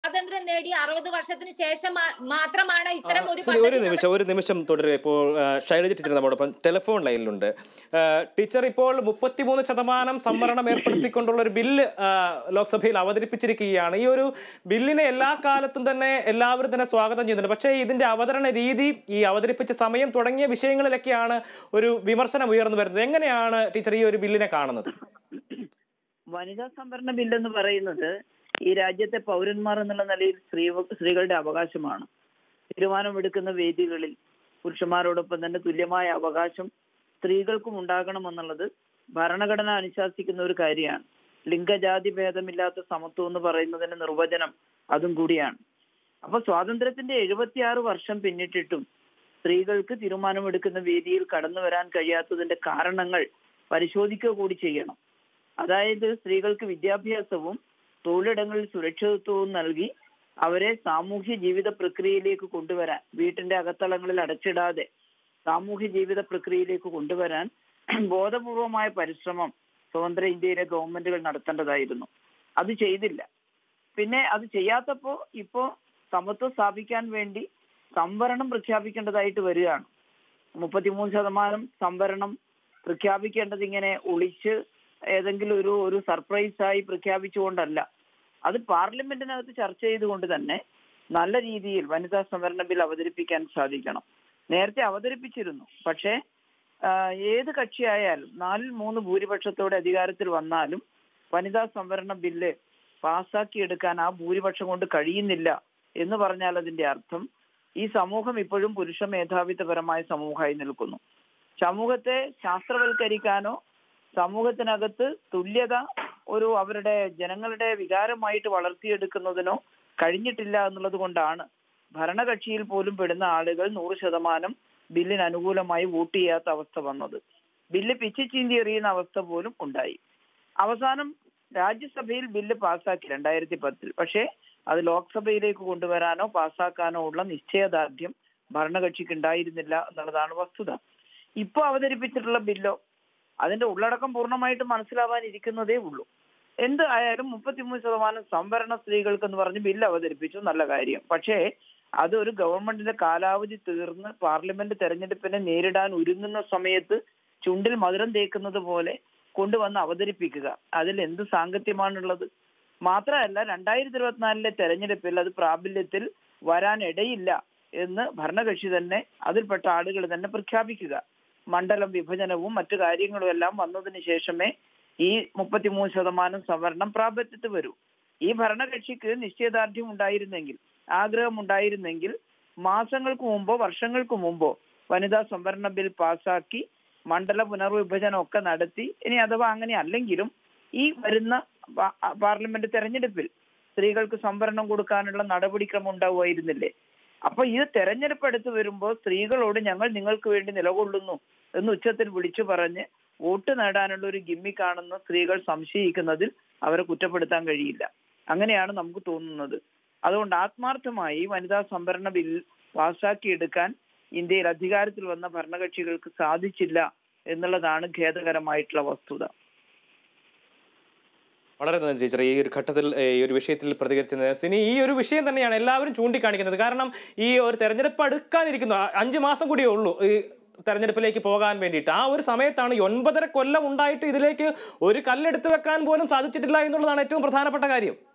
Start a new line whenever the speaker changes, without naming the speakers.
സ്വാതന്ത്ര്യം നേടി അറുപത് വർഷത്തിന് ശേഷം മാ- മാത്രമാണ് ഇത്തരം ഒരു
ശരി, ഒരു
പദ്ധതി
നിമിഷം ഒരു നിമിഷം തുടരുക ഇപ്പോൾ ആ, ശൈലജ ടീച്ചർ നമ്മോടൊപ്പം ടെലിഫോൺ ലൈനിലുണ്ട് ആ, ടീച്ചർ ഇപ്പോൾ മുപ്പത്തിമൂന്ന് ശതമാനം സംവരണം ഏർപ്പെടുത്തിക്കൊണ്ടുള്ള ഒരു ബില്ല് ആ, ലോക്സഭയിൽ അവതരിപ്പിച്ചിരിക്കുകയാണ് ഈ ഒരു ബില്ലിനെ എല്ലാ കാലത്തും തന്നെ എല്ലാവരും തന്നെ സ്വാഗതം ചെയ്യുന്നുണ്ട് പക്ഷേ ഇതിന്റെ അവതരണ രീതി ഈ അവതരിപ്പിച്ച സമയം തുടങ്ങിയ വിഷയങ്ങളിലൊക്കെയാണ് ഒരു വിമർശനം ഉയർന്നു വരുന്നത് എങ്ങനെയാണ് ടീച്ചർ ഈ ഒരു ബില്ലിനെ കാണുന്നത്
വനിതാ സംവരണ ബില്ലെന്ന് പറയുന്നത് ഈ രാജ്യത്തെ പൗരന്മാർ എന്നുള്ള നിലയിൽ സ്ത്രീ സ്ത്രീകളുടെ അവകാശമാണ് തീരുമാനമെടുക്കുന്ന വേദികളിൽ പുരുഷന്മാരോടൊപ്പം തന്നെ തുല്യമായ അവകാശം സ്ത്രീകൾക്കും ഉണ്ടാകണമെന്നുള്ളത് ഭരണഘടന അനുശാസിക്കുന്ന ഒരു കാര്യമാണ് ലിംഗജാതി ഭേദമില്ലാത്ത സമത്വം എന്ന് പറയുന്നതിന്റെ നിർവചനം അതും കൂടിയാണ് അപ്പൊ സ്വാതന്ത്ര്യത്തിന്റെ എഴുപത്തിയാറ് വർഷം പിന്നിട്ടിട്ടും സ്ത്രീകൾക്ക് തീരുമാനമെടുക്കുന്ന വേദിയിൽ കടന്നു വരാൻ കഴിയാത്തതിന്റെ കാരണങ്ങൾ പരിശോധിക്കുക കൂടി ചെയ്യണം അതായത് സ്ത്രീകൾക്ക് വിദ്യാഭ്യാസവും തൊഴിലിടങ്ങളിൽ സുരക്ഷിതത്വവും നൽകി അവരെ സാമൂഹ്യ ജീവിത പ്രക്രിയയിലേക്ക് കൊണ്ടുവരാൻ വീട്ടിന്റെ അകത്തളങ്ങളിൽ അടച്ചിടാതെ സാമൂഹ്യ ജീവിത പ്രക്രിയയിലേക്ക് കൊണ്ടുവരാൻ ബോധപൂർവമായ പരിശ്രമം സ്വതന്ത്ര ഇന്ത്യയിലെ ഗവൺമെന്റുകൾ നടത്തേണ്ടതായിരുന്നു അത് ചെയ്തില്ല പിന്നെ അത് ചെയ്യാത്തപ്പോ ഇപ്പോ സമത്വം സ്ഥാപിക്കാൻ വേണ്ടി സംവരണം പ്രഖ്യാപിക്കേണ്ടതായിട്ട് വരികയാണ് മുപ്പത്തിമൂന്ന് ശതമാനം സംവരണം പ്രഖ്യാപിക്കേണ്ടത് ഇങ്ങനെ ഒളിച്ച് ഏതെങ്കിലും ഒരു ഒരു സർപ്രൈസ് ആയി പ്രഖ്യാപിച്ചുകൊണ്ടല്ല അത് പാർലമെന്റിനകത്ത് ചർച്ച ചെയ്തുകൊണ്ട് തന്നെ നല്ല രീതിയിൽ വനിതാ സംവരണ ബിൽ അവതരിപ്പിക്കാൻ സാധിക്കണം നേരത്തെ അവതരിപ്പിച്ചിരുന്നു പക്ഷേ ആഹ് ഏത് കക്ഷിയായാലും നാലിൽ മൂന്ന് ഭൂരിപക്ഷത്തോടെ അധികാരത്തിൽ വന്നാലും വനിതാ സംവരണ ബില്ല് പാസ്സാക്കിയെടുക്കാൻ ആ ഭൂരിപക്ഷം കൊണ്ട് കഴിയുന്നില്ല എന്ന് പറഞ്ഞാൽ അതിന്റെ അർത്ഥം ഈ സമൂഹം ഇപ്പോഴും പുരുഷ മേധാവിത്വപരമായ സമൂഹമായി നിൽക്കുന്നു സമൂഹത്തെ ശാസ്ത്രവൽക്കരിക്കാനോ സമൂഹത്തിനകത്ത് തുല്യത ഒരു അവരുടെ ജനങ്ങളുടെ വികാരമായിട്ട് വളർത്തിയെടുക്കുന്നതിനോ കഴിഞ്ഞിട്ടില്ല എന്നുള്ളത് കൊണ്ടാണ് ഭരണകക്ഷിയിൽ പോലും പെടുന്ന ആളുകൾ നൂറ് ശതമാനം ബില്ലിന് അനുകൂലമായി വോട്ട് ചെയ്യാത്ത അവസ്ഥ വന്നത് ബില്ല് പിച്ചി ചീന്തി എറിയുന്ന അവസ്ഥ പോലും ഉണ്ടായി അവസാനം രാജ്യസഭയിൽ ബില്ല് പാസ്സാക്കി രണ്ടായിരത്തി പത്തിൽ പക്ഷേ അത് ലോക്സഭയിലേക്ക് കൊണ്ടുവരാനോ പാസ്സാക്കാനോ ഉള്ള നിശ്ചയദാർഢ്യം ഭരണകക്ഷിക്ക് ഉണ്ടായിരുന്നില്ല എന്നുള്ളതാണ് വസ്തുത ഇപ്പൊ അവതരിപ്പിച്ചിട്ടുള്ള ബില്ലോ അതിന്റെ ഉള്ളടക്കം പൂർണ്ണമായിട്ട് മനസ്സിലാവാനിരിക്കുന്നതേ ഉള്ളൂ എന്ത് ആയാലും മുപ്പത്തിമൂന്ന് ശതമാനം സംവരണ സ്ത്രീകൾക്ക് എന്ന് പറഞ്ഞ് ബില്ല് അവതരിപ്പിച്ചു നല്ല കാര്യം പക്ഷേ അത് ഒരു ഗവൺമെന്റിന്റെ കാലാവധി തീർന്ന് പാർലമെന്റ് തെരഞ്ഞെടുപ്പിനെ നേരിടാൻ ഒരുങ്ങുന്ന സമയത്ത് ചുണ്ടിൽ മധുരം തേക്കുന്നത് പോലെ കൊണ്ടുവന്ന് അവതരിപ്പിക്കുക അതിൽ എന്ത് സാങ്കത്യമാണുള്ളത് മാത്രമല്ല രണ്ടായിരത്തി ഇരുപത്തിനാലിലെ തെരഞ്ഞെടുപ്പിൽ അത് പ്രാബല്യത്തിൽ വരാൻ ഇടയില്ല എന്ന് ഭരണകക്ഷി തന്നെ അതിൽപ്പെട്ട ആളുകൾ തന്നെ പ്രഖ്യാപിക്കുക മണ്ഡലം വിഭജനവും മറ്റു കാര്യങ്ങളും എല്ലാം വന്നതിന് ശേഷമേ ഈ മുപ്പത്തിമൂന്ന് ശതമാനം സംവരണം പ്രാബല്യത്തിൽ വരൂ ഈ ഭരണകക്ഷിക്ക് നിശ്ചയദാർഢ്യം ഉണ്ടായിരുന്നെങ്കിൽ ആഗ്രഹം ഉണ്ടായിരുന്നെങ്കിൽ മാസങ്ങൾക്ക് മുമ്പോ വർഷങ്ങൾക്ക് മുമ്പോ വനിതാ സംവരണ ബിൽ പാസാക്കി മണ്ഡല പുനർവിഭജനം ഒക്കെ നടത്തി ഇനി അഥവാ അങ്ങനെ അല്ലെങ്കിലും ഈ വരുന്ന പാ- പാർലമെന്റ് തെരഞ്ഞെടുപ്പിൽ സ്ത്രീകൾക്ക് സംവരണം കൊടുക്കാനുള്ള നടപടിക്രമം ഉണ്ടാവുമായിരുന്നില്ലേ അപ്പൊ ഈ തെരഞ്ഞെടുപ്പ് അടുത്ത് വരുമ്പോൾ സ്ത്രീകളോട് ഞങ്ങൾ നിങ്ങൾക്ക് വേണ്ടി നിലകൊള്ളുന്നു എന്ന് ഉച്ചത്തിൽ വിളിച്ചു പറഞ്ഞ് വോട്ട് നേടാനുള്ള ഒരു ഗിമ്മിക്കാണെന്ന് സ്ത്രീകൾ സംശയിക്കുന്നതിൽ അവരെ കുറ്റപ്പെടുത്താൻ കഴിയില്ല അങ്ങനെയാണ് നമുക്ക് തോന്നുന്നത് അതുകൊണ്ട് ആത്മാർത്ഥമായി വനിതാ സംവരണ ബിൽ പാസ്സാക്കിയെടുക്കാൻ ഇന്ത്യയിൽ അധികാരത്തിൽ വന്ന ഭരണകക്ഷികൾക്ക് സാധിച്ചില്ല എന്നുള്ളതാണ് ഖേദകരമായിട്ടുള്ള വസ്തുത
വളരെ നന്ദി ടീച്ചർ ഈ ഒരു ഘട്ടത്തിൽ ഏ, ഈ ഒരു വിഷയത്തിൽ പ്രതികരിച്ചത് സിനി ഈ ഒരു വിഷയം തന്നെയാണ് എല്ലാവരും ചൂണ്ടിക്കാണിക്കുന്നത് കാരണം ഈ ഒരു തെരഞ്ഞെടുപ്പ് അടുക്കാനിരിക്കുന്നു ആ, അഞ്ച് മാസം കൂടിയേ ഉള്ളൂ ഈ തെരഞ്ഞെടുപ്പിലേക്ക് പോകാൻ വേണ്ടിയിട്ട് ആ ഒരു സമയത്താണ് ഈ ഒൻപതര കൊല്ലം ഉണ്ടായിട്ട് ഇതിലേക്ക് ഒരു കല്ലെടുത്ത് വെക്കാൻ പോലും സാധിച്ചിട്ടില്ല എന്നുള്ളതാണ് ഏറ്റവും പ്രധാനപ്പെട്ട കാര്യം